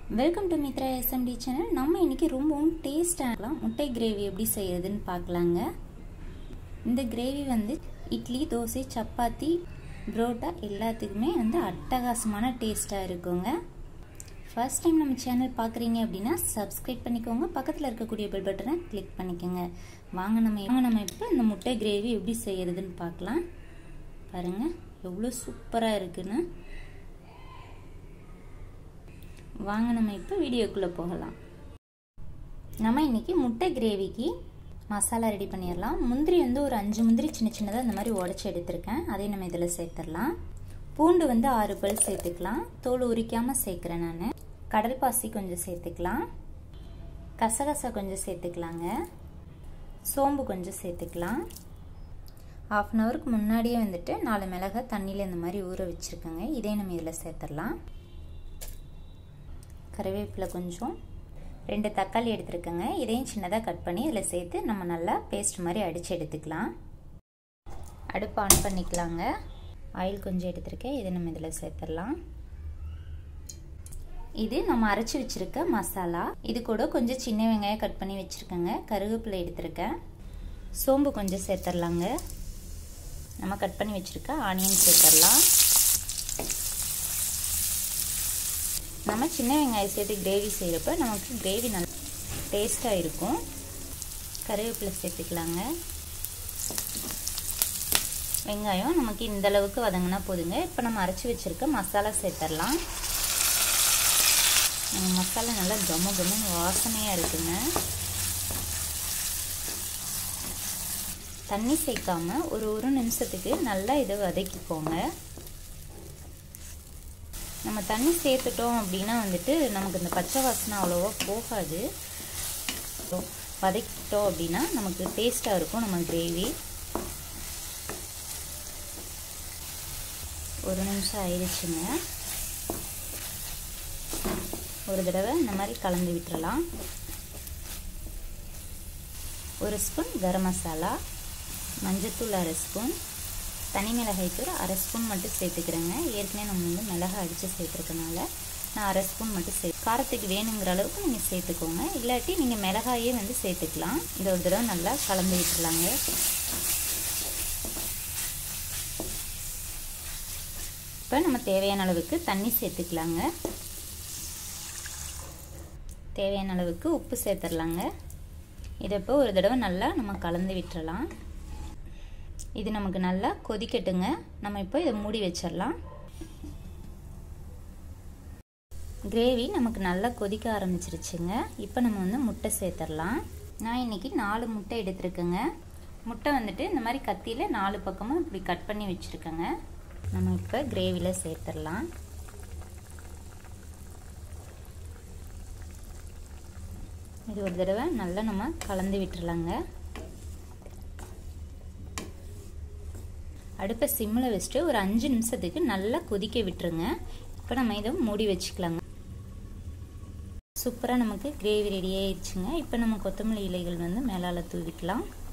welcome to Mitra SMT channel நம்ம இன்னைக்கு ரொம்பவும் டேஸ்டாக முட்டை கிரேவி எப்படி செய்யறதுன்னு பார்க்கலாங்க இந்த கிரேவி வந்து இட்லி தோசை சப்பாத்தி புரோட்டா எல்லாத்துக்குமே வந்து அட்டகாசமான டேஸ்ட்டாக இருக்குங்க ஃபர்ஸ்ட் டைம் நம்ம சேனல் பார்க்குறீங்க அப்படின்னா சப்ஸ்கிரைப் பண்ணிக்கோங்க பக்கத்தில் இருக்கக்கூடிய பெல் பட்டனை கிளிக் பண்ணிக்கோங்க வாங்க நம்ம வாங்க நம்ம இப்போ இந்த முட்டை கிரேவி எப்படி செய்யறதுன்னு பார்க்கலாம் பாருங்கள் எவ்வளோ சூப்பராக இருக்குன்னு வாங்க நம்ம இப்போ வீடியோக்குள்ளே போகலாம் நம்ம இன்றைக்கி முட்டை கிரேவிக்கு மசாலா ரெடி பண்ணிடலாம் முந்திரி வந்து ஒரு அஞ்சு முந்திரி சின்ன சின்னதாக இந்த மாதிரி உடச்சி எடுத்திருக்கேன் அதையும் நம்ம இதில் சேர்த்துடலாம் பூண்டு வந்து ஆறு பல் சேர்த்துக்கலாம் தோல் உரிக்காமல் சேர்க்குறேன் நான் கடல் பாசி கொஞ்சம் சேர்த்துக்கலாம் கசகசா கொஞ்சம் சேர்த்துக்கலாங்க சோம்பு கொஞ்சம் சேர்த்துக்கலாம் ஆஃப் அன் ஹவருக்கு முன்னாடியே வந்துட்டு நாலு மிளகாய் தண்ணியில் இந்த மாதிரி ஊற வச்சுருக்கேங்க இதே நம்ம இதில் சேர்த்துடலாம் கருவேப்பிலை கொஞ்சம் ரெண்டு தக்காளி எடுத்துருக்கேங்க இதையும் சின்னதாக கட் பண்ணி இதில் சேர்த்து நம்ம நல்லா பேஸ்ட் மாதிரி அடித்து எடுத்துக்கலாம் அடுப்பு ஆன் பண்ணிக்கலாங்க ஆயில் கொஞ்சம் எடுத்துருக்கேன் இதை நம்ம இதில் சேர்த்துடலாம் இது நம்ம அரைச்சி வச்சுருக்க மசாலா இது கூட கொஞ்சம் சின்ன வெங்காயம் கட் பண்ணி வச்சுருக்கேங்க கருவேப்பிலை எடுத்துருக்கேன் சோம்பு கொஞ்சம் சேர்த்துடலாங்க நம்ம கட் பண்ணி வச்சுருக்க ஆனியன் சேர்த்துடலாம் நம்ம சின்ன வெங்காயம் சேர்த்து கிரேவி செய்கிறப்ப நமக்கு கிரேவி நல்ல டேஸ்ட்டாக இருக்கும் கருவேப்பிலை சேர்த்துக்கலாங்க வெங்காயம் நமக்கு இந்த அளவுக்கு வதங்கினா போதுங்க இப்போ நம்ம அரைச்சி வச்சுருக்க மசாலா சேர்த்துடலாம் மசாலா நல்லா கம்ம கம்மன்னு வாசனையாக இருக்குங்க தண்ணி சேர்க்காம ஒரு ஒரு நிமிஷத்துக்கு நல்லா இதை வதக்கிக்கோங்க நம்ம தண்ணி சேர்த்துட்டோம் அப்படின்னா வந்துட்டு நமக்கு இந்த பச்சை வாசனை அவ்வளோவா போகாது வதக்கிட்டோம் அப்படின்னா நமக்கு டேஸ்ட்டாக இருக்கும் நம்ம கிரேவி ஒரு நிமிஷம் ஆயிடுச்சுங்க ஒரு தடவை இந்த மாதிரி கலந்து விட்டுறலாம் ஒரு ஸ்பூன் கரம் மசாலா மஞ்சத்தூள் அரை ஸ்பூன் தனி மிளகாய் தூள் அரை ஸ்பூன் மட்டும் சேர்த்துக்கிறேங்க ஏற்கனவே நம்ம வந்து மிளகாய் அடித்து சேர்த்துருக்கனால நான் அரை ஸ்பூன் மட்டும் சே காரத்துக்கு வேணுங்கிற அளவுக்கு நீங்கள் சேர்த்துக்கோங்க இல்லாட்டி நீங்கள் மிளகாயே வந்து சேர்த்துக்கலாம் இதை ஒரு தடவை நல்லா கலந்து விட்டுடலாங்க இப்போ நம்ம தேவையான அளவுக்கு தண்ணி சேர்த்துக்கலாங்க தேவையான அளவுக்கு உப்பு சேர்த்துடலாங்க இதை இப்போ ஒரு தடவை நல்லா நம்ம கலந்து விட்டுறலாம் இது நமக்கு நல்லா கொதிக்கட்டுங்க நம்ம இப்போ இதை மூடி வச்சிடலாம் கிரேவி நமக்கு நல்லா கொதிக்க ஆரம்பிச்சிருச்சுங்க இப்போ நம்ம வந்து முட்டை சேர்த்துடலாம் நான் இன்றைக்கி நாலு முட்டை எடுத்துருக்கேங்க முட்டை வந்துட்டு இந்த மாதிரி கத்தியில் நாலு பக்கமும் இப்படி கட் பண்ணி வச்சுருக்கேங்க நம்ம இப்போ கிரேவியில் சேர்த்துடலாம் இது ஒரு தடவை நல்லா நம்ம கலந்து விட்டுறலாங்க அடுப்பை சிம்மில் வச்சுட்டு ஒரு அஞ்சு நிமிஷத்துக்கு நல்லா கொதிக்க விட்டுருங்க இப்போ நம்ம இதை மூடி வச்சுக்கலாங்க சூப்பராக நமக்கு கிரேவி ரெடி ஆயிடுச்சுங்க இப்போ நம்ம கொத்தமல்லி இலைகள் வந்து மேலால் தூவிக்கலாம்